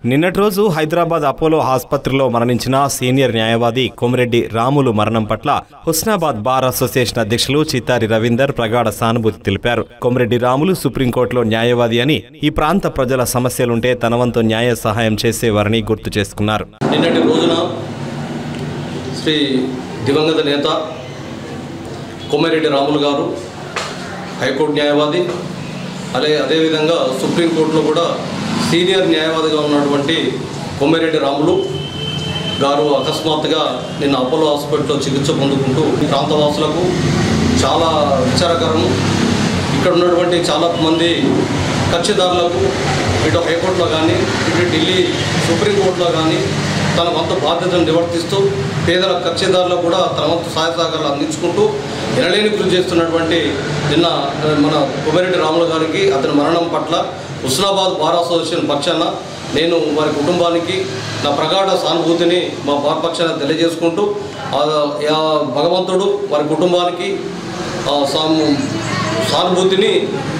నిన్నటి రోజు హైదరాబాద్ అపోలో ఆసుపత్రిలో మరణించిన సీనియర్ న్యాయవాది కోమిరెడ్డి రాములు మరణం పట్ల హుస్నాబాద్ బార్ అసోసియేషన్ అధ్యక్షులు చిత్తారి రవీందర్ ప్రగాఢ సానుభూతి తెలిపారు కోమిరెడ్డి రాములు సుప్రీంకోర్టులో న్యాయవాది అని ఈ ప్రాంత ప్రజల సమస్యలుంటే తన వంతు న్యాయ సహాయం చేసేవారని గుర్తు చేసుకున్నారు నిన్నటి రోజున శ్రీ దివంగత నేత కొమ్మిరెడ్డి రాములు గారు హైకోర్టు న్యాయవాది అదే అదేవిధంగా సుప్రీంకోర్టులో కూడా సీనియర్ న్యాయవాదిగా ఉన్నటువంటి కొమ్మిరెడ్డి రాములు గారు అకస్మాత్తుగా నిన్న అపోలో హాస్పిటల్లో చికిత్స పొందుకుంటూ ఈ ప్రాంతవాసులకు చాలా విచారకరం ఇక్కడ ఉన్నటువంటి చాలా మంది కక్షిదారులకు ఇటు హైకోర్టులో కానీ ఇటు ఢిల్లీ సుప్రీంకోర్టులో కానీ తన వంతు బాధ్యతను నిర్వర్తిస్తూ పేదల కక్షిదారులకు కూడా తన వంతు సహాయ సహకారాలు అందించుకుంటూ ఎనలేని కృషి చేస్తున్నటువంటి నిన్న ఆ, మన కొమ్మిరెడ్డి రాములు గారికి అతని మరణం పట్ల హుస్నాబాద్ బార్ అసోసియేషన్ పక్షాన నేను వారి కుటుంబానికి నా ప్రగాఢ సానుభూతిని మా బార్ పక్షాన తెలియజేసుకుంటూ ఆ, ఆ భగవంతుడు వారి కుటుంబానికి ఆ, సాను సానుభూతిని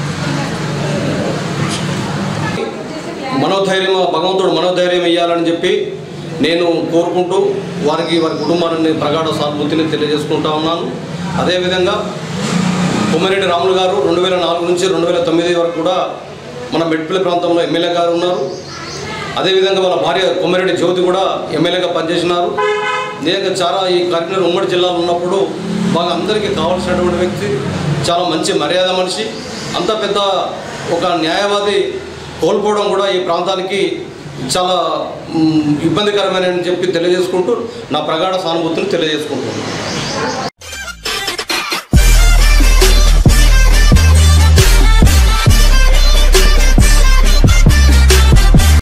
మనోధైర్యం ఆ భగవంతుడు మనోధైర్యం ఇవ్వాలని చెప్పి నేను కోరుకుంటూ వారికి వారి కుటుంబాన్ని ప్రగాఢ సానుభూతిని తెలియజేసుకుంటా ఉన్నాను అదేవిధంగా కొమ్మిరెడ్డి రాములు గారు రెండు వేల నాలుగు నుంచి రెండు వేల తొమ్మిది వరకు కూడా మన మెట్పల్లి ప్రాంతంలో ఎమ్మెల్యే గారు ఉన్నారు అదేవిధంగా వాళ్ళ భార్య కొమ్మిరెడ్డి జ్యోతి కూడా ఎమ్మెల్యేగా పనిచేసినారు నిజంగా చాలా ఈ కరీంనగర్ ఉమ్మడి జిల్లాలో ఉన్నప్పుడు బాగా అందరికీ కావాల్సినటువంటి వ్యక్తి చాలా మంచి మర్యాద మనిషి అంత పెద్ద ఒక న్యాయవాది కోల్పోవడం కూడా ఈ ప్రాంతానికి చాలా మ్, ఇబ్బందికరమైన చెప్పి తెలియజేసుకుంటూ నా ప్రగాఢ సానుభూతిని తెలియజేసుకుంటున్నాను